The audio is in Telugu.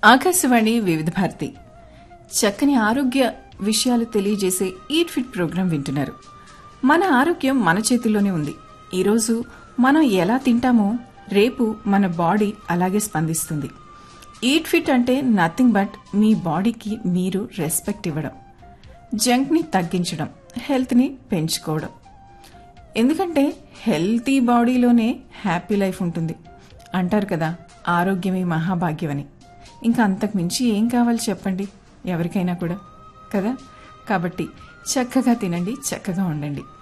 ఆకాశవాణి వివిధ భారతి చక్కని ఆరోగ్య విషయాలు తెలియజేసే ఈట్ ఫిట్ ప్రోగ్రాం వింటున్నారు మన ఆరోగ్యం మన చేతుల్లోనే ఉంది ఈరోజు మనం ఎలా తింటామో రేపు మన బాడీ అలాగే స్పందిస్తుంది ఈట్ ఫిట్ అంటే నథింగ్ బట్ మీ బాడీకి మీరు రెస్పెక్ట్ ఇవ్వడం జంక్ని తగ్గించడం హెల్త్ని పెంచుకోవడం ఎందుకంటే హెల్తీ బాడీలోనే హ్యాపీ లైఫ్ ఉంటుంది అంటారు కదా ఆరోగ్యమే మహాభాగ్యమని ఇంకా అంతకు మించి ఏం కావాలి చెప్పండి ఎవరికైనా కూడా కదా కాబట్టి చక్కగా తినండి చక్కగా ఉండండి